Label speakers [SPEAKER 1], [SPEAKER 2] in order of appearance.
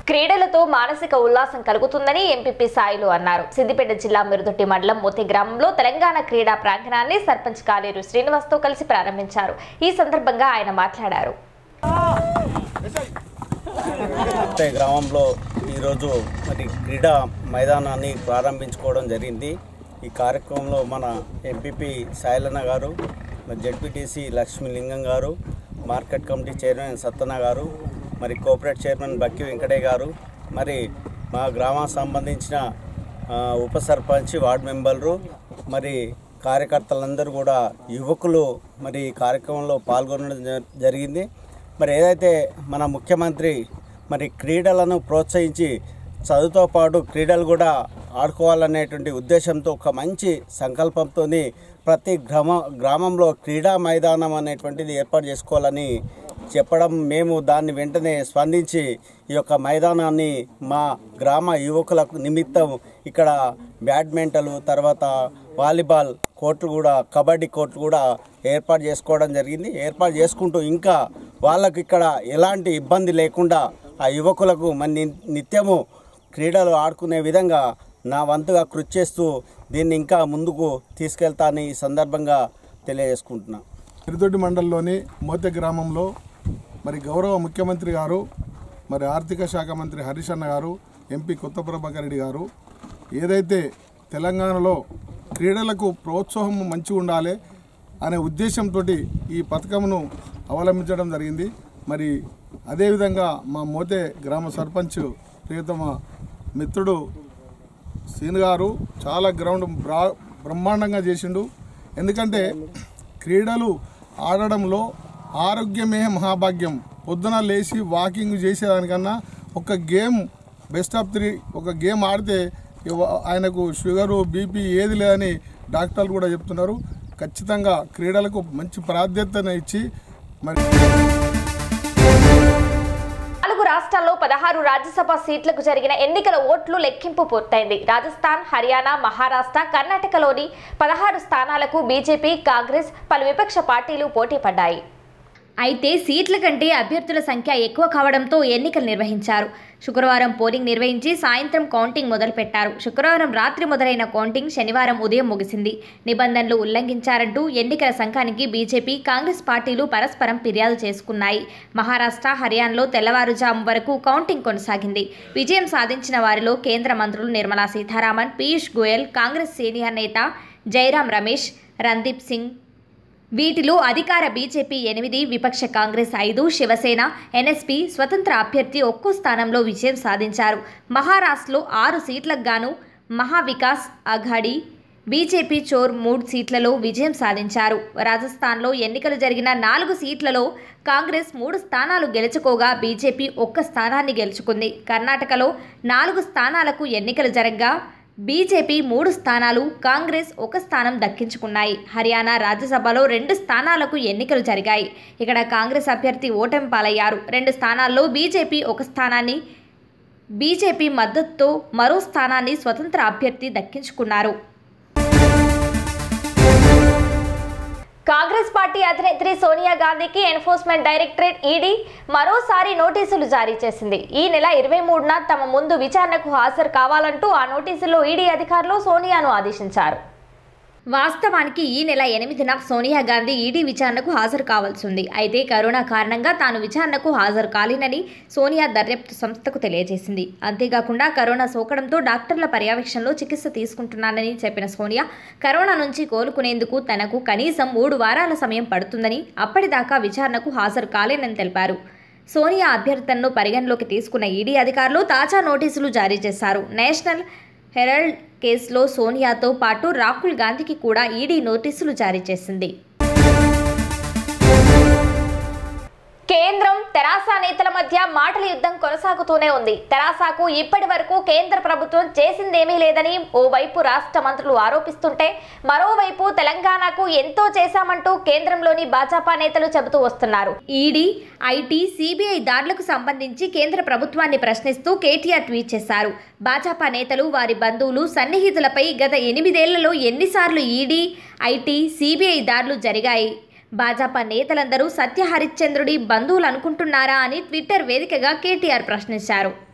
[SPEAKER 1] క్రీడలతో మానసిక ఉల్లాసం కలుగుతుందని ఎంపీపీ సాయిలు అన్నారు సిద్దిపేట జిల్లా మిరుదొట్టి మండలం మోతి గ్రామంలో తెలంగాణ క్రీడా ప్రాంగణాన్ని సర్పంచ్ కాలేరు శ్రీనివాస్తో కలిసి ప్రారంభించారు ఈ సందర్భంగా ఆయన మాట్లాడారు
[SPEAKER 2] అంటే గ్రామంలో ఈరోజు మరి క్రీడా మైదానాన్ని ప్రారంభించుకోవడం జరిగింది ఈ కార్యక్రమంలో మన ఎంపీపీ సాయిలన్న గారు మరి జడ్పీటీసీ లక్ష్మీలింగం గారు మార్కెట్ కమిటీ చైర్మన్ సత్తన్న గారు మరి కోఆపరేట్ చైర్మన్ బక్కి వెంకటే గారు మరి మా గ్రామానికి సంబంధించిన ఆ, ఉప సర్పంచ్ వార్డు మెంబర్లు మరి కార్యకర్తలందరూ కూడా యువకులు మరి ఈ కార్యక్రమంలో పాల్గొనడం జ- జరిగింది మరి ఏదైతే మన ముఖ్యమంత్రి మరి క్రీడలను ప్రోత్సహించి చదువుతో పాటు క్రీడలు కూడా ఆడుకోవాలనేటువంటి ఉద్దేశంతో ఒక మంచి సంకల్పంతో ప్రతి గ్రామ గ్రామంలో క్రీడా మైదానం అనేటువంటిది ఏర్పాటు చేసుకోవాలని చెప్పడం మేము దాన్ని వెంటనే స్పందించి ఈ యొక్క మైదానాన్ని మా గ్రామ యువకులకు నిమిత్తం ఇక్కడ బ్యాడ్మింటన్ తర్వాత వాలీబాల్ కోర్టులు కూడా కబడ్డీ కోర్టులు కూడా ఏర్పాటు చేసుకోవడం జరిగింది ఏర్పాటు చేసుకుంటూ ఇంకా వాళ్ళకు ఇక్కడ ఎలాంటి ఇబ్బంది లేకుండా ఆ యువకులకు మన ని- నిత్యము క్రీడలు ఆడుకునే విధంగా నా వంతుగా కృషి చేస్తూ దీన్ని ఇంకా ముందుకు తీసుకెళ్తానని ఈ సందర్భంగా తెలియజేసుకుంటున్నా
[SPEAKER 3] తిరుతొట్టి మండలంలోని మోతె గ్రామంలో మరి గౌరవ ముఖ్యమంత్రి గారు మరి ఆర్థిక శాఖ మంత్రి హరీష్ అన్న గారు ఎంపీ కొత్త ప్రభాకర్ రెడ్డి గారు ఏదైతే తెలంగాణలో క్రీడలకు ప్రోత్సాహం మంచిగా ఉండాలి అనే ఉద్దేశంతో ఈ పథకంను అవలంబించడం జరిగింది మరి అదేవిధంగా మా మోతే గ్రామ సర్పంచ్ ప్రియతమ మిత్రుడు సీన్ గారు చాలా గ్రౌండ్ బ్రా బ్రహ్మాండంగా చేసిండు ఎందుకంటే క్రీడలు ఆడడంలో ఆరోగ్యమే మహాభాగ్యం పొద్దున లేచి వాకింగ్ చేసేదానికన్నా ఒక గేమ్ బెస్ట్ ఆఫ్ త్రీ ఒక గేమ్ ఆడితే ఇవ- ఆయనకు షుగరు బీపీ ఏది లేదని డాక్టర్లు కూడా చెప్తున్నారు ఖచ్చితంగా క్రీడలకు మంచి ప్రాధాన్యతను ఇచ్చి మరి
[SPEAKER 1] నాలుగు రాష్ట్రాల్లో పదహారు రాజ్యసభ సీట్లకు జరిగిన ఎన్నికల ఓట్లు లెక్కింపు పూర్తయింది రాజస్థాన్ హర్యానా మహారాష్ట్ర కర్ణాటకలోని పదహారు స్థానాలకు బీజేపీ కాంగ్రెస్ పలు విపక్ష పార్టీలు పోటీ పడ్డాయి అయితే సీట్ల కంటే అభ్యర్థుల సంఖ్య ఎక్కువ కావడంతో ఎన్నికలు నిర్వహించారు శుక్రవారం పోలింగ్ నిర్వహించి సాయంత్రం కౌంటింగ్ మొదలుపెట్టారు శుక్రవారం రాత్రి మొదలైన కౌంటింగ్ శనివారం ఉదయం ముగిసింది నిబంధనలు ఉల్లంఘించారంటూ ఎన్నికల సంఘానికి బీజేపీ కాంగ్రెస్ పార్టీలు పరస్పరం ఫిర్యాదు చేసుకున్నాయి మహారాష్ట్ర హర్యానాలో తెల్లవారుజాము వరకు కౌంటింగ్ కొనసాగింది విజయం సాధించిన వారిలో కేంద్ర మంత్రులు నిర్మలా సీతారామన్ పీయూష్ గోయల్ కాంగ్రెస్ సీనియర్ నేత జైరాం రమేష్ రందీప్ సింగ్ వీటిలో అధికార బీజేపీ ఎనిమిది విపక్ష కాంగ్రెస్ ఐదు శివసేన ఎన్ఎస్పీ స్వతంత్ర అభ్యర్థి ఒక్కో స్థానంలో విజయం సాధించారు మహారాష్ట్రలో ఆరు సీట్లకు గాను మహావికాస్ అఘాడీ బీజేపీ చోర్ మూడు సీట్లలో విజయం సాధించారు రాజస్థాన్లో ఎన్నికలు జరిగిన నాలుగు సీట్లలో కాంగ్రెస్ మూడు స్థానాలు గెలుచుకోగా బీజేపీ ఒక్క స్థానాన్ని గెలుచుకుంది కర్ణాటకలో నాలుగు స్థానాలకు ఎన్నికలు జరగగా బీజేపీ మూడు స్థానాలు కాంగ్రెస్ ఒక స్థానం దక్కించుకున్నాయి హర్యానా రాజ్యసభలో రెండు స్థానాలకు ఎన్నికలు జరిగాయి ఇక్కడ కాంగ్రెస్ అభ్యర్థి ఓటమి పాలయ్యారు రెండు స్థానాల్లో బీజేపీ ఒక స్థానాన్ని బీజేపీ మద్దతుతో మరో స్థానాన్ని స్వతంత్ర అభ్యర్థి దక్కించుకున్నారు కాంగ్రెస్ పార్టీ అధినేత్రి సోనియా గాంధీకి ఎన్ఫోర్స్మెంట్ డైరెక్టరేట్ ఈడీ మరోసారి నోటీసులు జారీ చేసింది ఈ నెల ఇరవై మూడున తమ ముందు విచారణకు హాజరు కావాలంటూ ఆ నోటీసులో ఈడీ అధికారులు సోనియాను ఆదేశించారు వాస్తవానికి ఈ నెల ఎనిమిదిన సోనియా గాంధీ ఈడీ విచారణకు హాజరు కావాల్సి ఉంది అయితే కరోనా కారణంగా తాను విచారణకు హాజరు కాలేనని సోనియా దర్యాప్తు సంస్థకు తెలియజేసింది అంతేకాకుండా కరోనా సోకడంతో డాక్టర్ల పర్యవేక్షణలో చికిత్స తీసుకుంటున్నానని చెప్పిన సోనియా కరోనా నుంచి కోలుకునేందుకు తనకు కనీసం మూడు వారాల సమయం పడుతుందని అప్పటిదాకా విచారణకు హాజరు కాలేనని తెలిపారు సోనియా అభ్యర్థనను పరిగణలోకి తీసుకున్న ఈడీ అధికారులు తాజా నోటీసులు జారీ చేశారు నేషనల్ హెరాల్డ్ కేసులో సోనియాతో పాటు రాహుల్ గాంధీకి కూడా ఈడీ నోటీసులు జారీ చేసింది కేంద్రం తెరాస నేతల మధ్య మాటల యుద్ధం కొనసాగుతూనే ఉంది తెరాసాకు ఇప్పటి వరకు కేంద్ర ప్రభుత్వం చేసిందేమీ లేదని ఓవైపు రాష్ట్ర మంత్రులు ఆరోపిస్తుంటే మరోవైపు తెలంగాణకు ఎంతో చేశామంటూ కేంద్రంలోని భాజపా నేతలు చెబుతూ వస్తున్నారు ఈడీ ఐటీ సిబిఐ దాడులకు సంబంధించి కేంద్ర ప్రభుత్వాన్ని ప్రశ్నిస్తూ కేటీఆర్ ట్వీట్ చేశారు భాజపా నేతలు వారి బంధువులు సన్నిహితులపై గత ఎనిమిదేళ్లలో ఎన్నిసార్లు ఈడీ ఐటీ సిబిఐ దాడులు జరిగాయి భాజపా నేతలందరూ సత్య హరిశ్చంద్రుడి బంధువులు అనుకుంటున్నారా అని ట్విట్టర్ వేదికగా కేటీఆర్ ప్రశ్నించారు